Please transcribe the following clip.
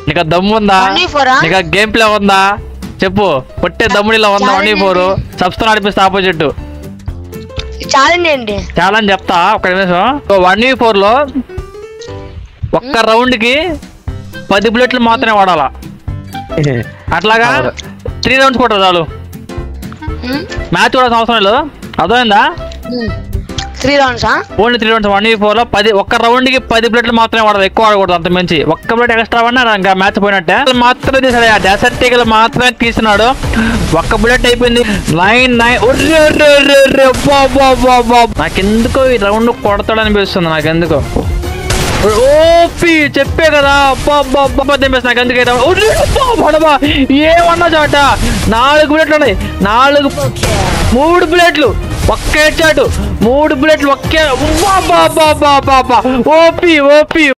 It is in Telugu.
నీకు ఆ దమ్ము ఉందా Only for ఆ? నీకు గేమ్ ప్లే ఉందా చెప్పు కొట్టే దమ్ముడిలో ఉందా వన్ Challenge ఫోర్ ఏంటి? సబ్స్తో నడిపిస్తే ఆపోజిట్ ఛాలెంజ్ ఏంటి చాలా అని చెప్తా ఒక నిమిషం వన్ వీ ఫోర్ లో ఒక్క రౌండ్ కి పది బుల్లెట్లు మాత్రమే వాడాలా అట్లాగా అవును. త్రీ రౌండ్స్ కొట్టరు చాలు మ్యాచ్ చూడాల్సిన అవసరం లేదు అర్థమైందా త్రీ రౌండ్సా only three rounds one V four లో పది ఒక్క రౌండ్ కి పది బుల్లెట్లు మాత్రమే వాడాలి ఎక్కువ వాడకూడదు అంత మంచి ఒక్క బుల్లెట్ ఎక్స్ట్రా వాడినా ఇంకా మ్యాచ్ పోయినట్టే అసలు మాత్రమే తీసాడు ఆ డెసర్ట్ టీగలు మాత్రమే తీసినాడు ఒక్క బుల్లెట్ అయిపోయింది నైన్ నైన్ నాకెందుకో ఈ రౌండ్ కొడతాడు అనిపిస్తుంది నాకెందుకో ఓపి చెప్పే కదా అబ్బా అబ్బా అబ్బా తెంపేసి నాకు ఎందుకు అయితే- ఒర్రే అబ్బా, పడబా ఏమన్నా చాట నాలుగు బుల్లెట్లు ఉన్నాయి నాలుగు మూడు బుల్లెట్లు ఒక్క హెడ్ షాట్ మూడు బుల్లెట్లు ఒకే అబ్బా, అబ్బా, అబ్బా, అబ్బా, అబ్బా. OP OP